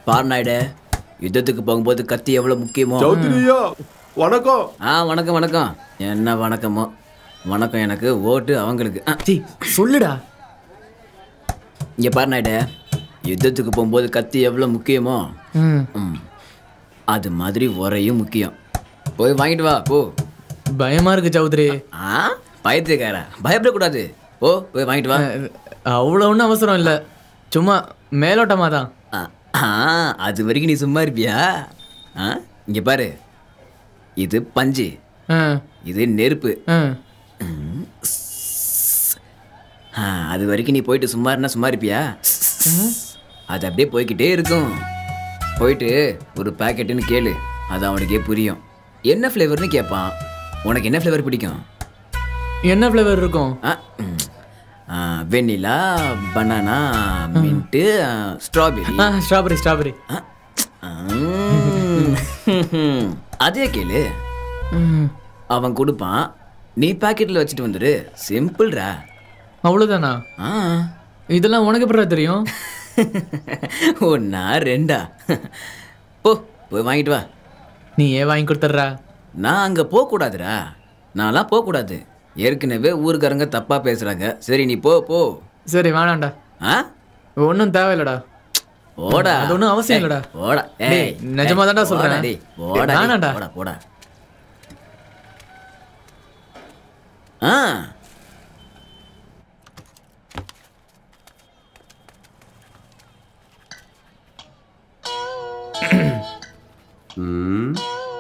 பார்னாயிட யுத்தத்துக்கு போகும்போது கத்தி எவ்வளவு முக்கியமோ சௌத்ரியா வணக்கம் ஆ வணக்கம் வணக்கம் என்ன வணக்கமோ வணக்கம் எனக்கு ஓட்டு அவங்களுக்கு ஆ, சி சொல்லுடா இங்க பார்னாயிட யுத்தத்துக்கு போகும்போது கத்தி எவ்வளவு முக்கியமோ ம் ம், அது மாதிரி உரையும் முக்கியம் போய் வாங்கிட்டு வா போ பயமா இருக்கு சௌத்ரி ஆ பயத்துக்காரா பயப்படக்கூடாது ஓ போய் வாங்கிட்டு வா அவ்வளோ ஒன்றும் அவசரம் இல்லை சும்மா மேலோட்டமா தான் ஆ, ஆ அது வரைக்கும் நீ சும்மா இருப்பியா ஆ இங்க பாரு இது பஞ்சு ஆ இது நெருப்பு ஆ ஆ, அது வரைக்கும் நீ போயிட்டு சும்மா இருந்தா சும்மா இருப்பியா அது அப்படியே போய்க்கிட்டே இருக்கும் போயிட்டு ஒரு பாக்கெட்டுன்னு கேளு அது அவனுக்கே புரியும் என்ன ஃப்ளேவர்னு கேட்பான் உனக்கு என்ன ஃப்ளேவர் பிடிக்கும் என்ன ஃப்ளேவர் இருக்கும் ஆ, ம். ஆ, வெண்ணிலா பனானா மின்ட்டு ஸ்ட்ராபெரி ஆ ஸ்ட்ராபெரி ஸ்ட்ராபெரி அதே கேளு ம் அவன் கொடுப்பான் நீ பாக்கெட்டில் வச்சுட்டு வந்துடு சிம்பிள்ரா அவ்வளோதானா ஆ இதெல்லாம் உனக்கு எப்படா தெரியும் ஒன்னா ரெண்டா போ போய் வாங்கிட்டு வா நீ ஏன் வாங்கி கொடுத்துட்றா நான் அங்கே போகக்கூடாதுடா நான்லாம் போகக்கூடாது ஏற்கனவே ஊருக்காரங்க தப்பாக பேசுகிறாங்க சரி நீ போ போ சரி வேணாம்டா ஆ ஒன்றும் தேவையில்லடா போடா அது ஒண்ணும் அவசியம் ஏய், இல்லடா. போடா டேய், ஏய், நிஜமா தான்டா ஏய், சொல்றேன். போடா டேய், போடா டேய், வேணாம்டா. போடா போடா ஆ ம்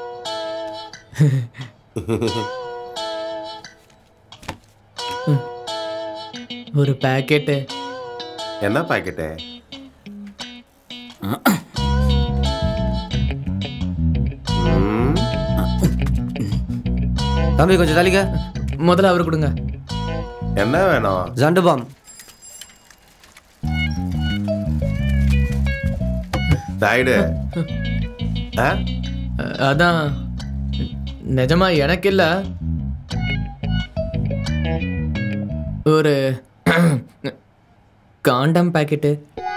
ஒரு பேக்கெட்டு என்ன பாக்கெட்டு ம் தம்பி கொஞ்சம் தள்ளிக்க முதல்ல அவர் கொடுங்க என்ன வேணும் ஜண்டு பாம் டைடு ஆ அஹ், அதான் நிஜமா எனக்கு இல்ல ஒரு காண்டம் பாக்கெட்டு